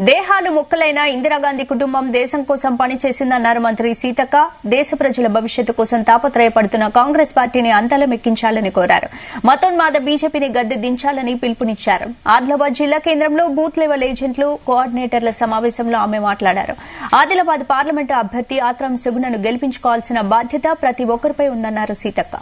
దేహాలు ముక్కలైన ఇందిరాగాంధీ కుటుంబం దేశం కోసం పనిచేసిందన్నారు మంత్రి సీతక్క దేశ ప్రజల భవిష్యత్తు కోసం తాపత్రయపడుతున్న కాంగ్రెస్ పార్టీని అంతలమెక్కించాలని కోరారు మతోన్మాద బీజేపీని గద్దె దించాలని పిలుపునిచ్చారు ఆదిలాబాద్ జిల్లా కేంద్రంలో బూత్ లెవెల్ ఏజెంట్లు కోఆర్డినేటర్ల సమావేశంలో ఆమె మాట్లాడారు ఆదిలాబాద్ పార్లమెంటు అభ్యర్థి ఆత్రం సుగుణను గెలిపించుకోవాల్సిన బాధ్యత ప్రతి ఒక్కరిపై ఉందన్నారు సీతక్క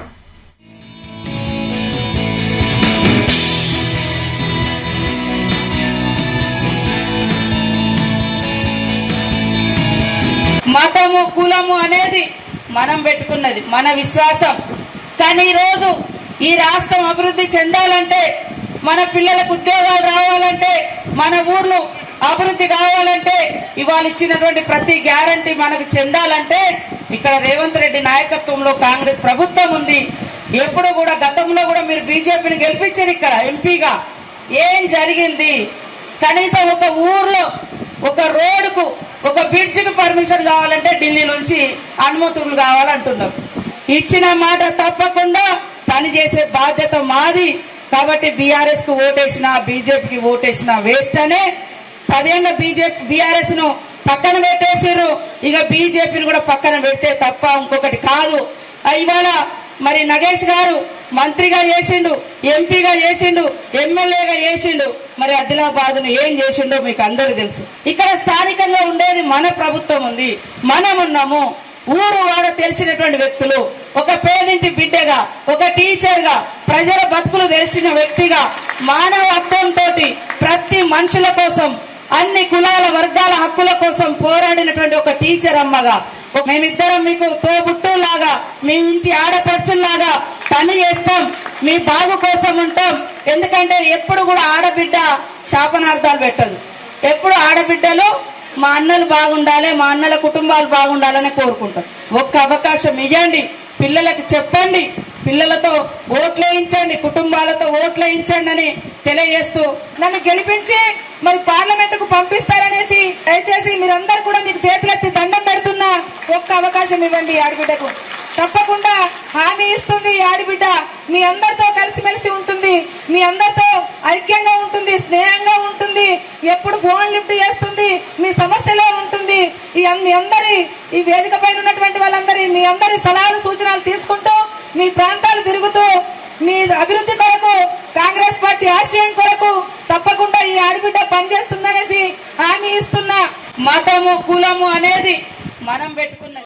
మతము కులము అనేది మనం పెట్టుకున్నది మన విశ్వాసం కానీ ఈరోజు ఈ రాష్ట్రం అభివృద్ధి చెందాలంటే మన పిల్లలకు ఉద్యోగాలు రావాలంటే మన ఊర్లు అభివృద్ధి కావాలంటే ఇవాళ ఇచ్చినటువంటి ప్రతి గ్యారంటీ మనకు చెందాలంటే ఇక్కడ రేవంత్ రెడ్డి నాయకత్వంలో కాంగ్రెస్ ప్రభుత్వం ఉంది ఎప్పుడు కూడా గతంలో కూడా మీరు బీజేపీని గెలిపించారు ఇక్కడ ఎంపీగా ఏం జరిగింది కనీసం ఒక ఊర్లో ఒక రోడ్డుకు ఒక బ్రిడ్జికి పర్మిషన్ కావాలంటే ఢిల్లీ నుంచి అనుమతులు కావాలంటున్నారు ఇచ్చిన మాట తప్పకుండా పనిచేసే బాధ్యత మాది కాబట్టి బీఆర్ఎస్ కు ఓటేసిన బీజేపీకి ఓటేసిన వేస్ట్ అనే పదేళ్ల బీజేపీ బీఆర్ఎస్ ను పక్కన పెట్టేసారు ఇక బీజేపీని కూడా పక్కన పెడితే తప్ప ఇంకొకటి కాదు ఆ ఇవాళ మరి నగేష్ గారు మంత్రిగా చేసిండు ఎంపీగా చేసిండు ఎమ్మెల్యేగా చేసిండు మరి ఆదిలాబాద్ ను ఏం చేసిండో మీకు అందరూ తెలుసు ఇక్కడ స్థానికంగా ఉండేది మన ప్రభుత్వం ఉంది మనం ఉన్నాము ఊరు వాడ తెలిసినటువంటి వ్యక్తులు ఒక పేదింటి బిడ్డగా ఒక టీచర్ గా ప్రజల బతుకులు తెలిసిన వ్యక్తిగా మానవత్వంతో ప్రతి మనుషుల కోసం అన్ని కులాల వర్గాల హక్కుల కోసం పోరాడినటువంటి ఒక టీచర్ అమ్మగా మేమిద్దరం మీకు తోబుట్టులాగా మీ ఇంటి ఆడపడుచుల్లాగా పని చేస్తాం మీ బాగు కోసం ఉంటాం ఎందుకంటే ఎప్పుడు కూడా ఆడబిడ్డ శాపనార్థాలు పెట్టదు ఎప్పుడు ఆడబిడ్డలు మా అన్నలు బాగుండాలి మా అన్నల కుటుంబాలు బాగుండాలని కోరుకుంటాం ఒక్క అవకాశం ఇవ్వండి పిల్లలకు చెప్పండి పిల్లలతో ఓట్లేయించండి కుటుంబాలతో ఓట్లేయించండి అని తెలియజేస్తూ నన్ను గెలిపించి మరి పార్లమెంట్ కు పంపిస్తారనేసి దయచేసి మీరందరూ కూడా మీకు చేతులెత్తి దండం పెడుతున్నా ఒక్క అవకాశం ఇవ్వండి ఈ ఆడబిడ్డకు తప్పకుండా హామీ ఇస్తుంది ఈ ఆడబిడ్డ మీ అందరితో కలిసిమెలిసి ఉంటుంది మీ అందరితో ఐక్యంగా ఉంటుంది స్నేహంగా ఉంటుంది ఎప్పుడు ఫోన్ లిఫ్ట్ చేస్తుంది మీ సమస్యలో ఉంటుంది ఈ అన్- మీ అందరి ఈ వేదిక పైన ఉన్నటువంటి వాళ్ళందరి మీ అందరి సలహాలు సూచనలు తీసుకుంటూ మీ ప్రాంతాలు తిరుగుతూ మీ అభివృద్ధి కొరకు కాంగ్రెస్ పార్టీ ఆశయం కొరకు తప్పకుండా ఈ ఆడబిడ్డ పనిచేస్తుందనేసి హామీ ఇస్తున్నా మతము కులము అనేది మనం పెట్టుకున్నది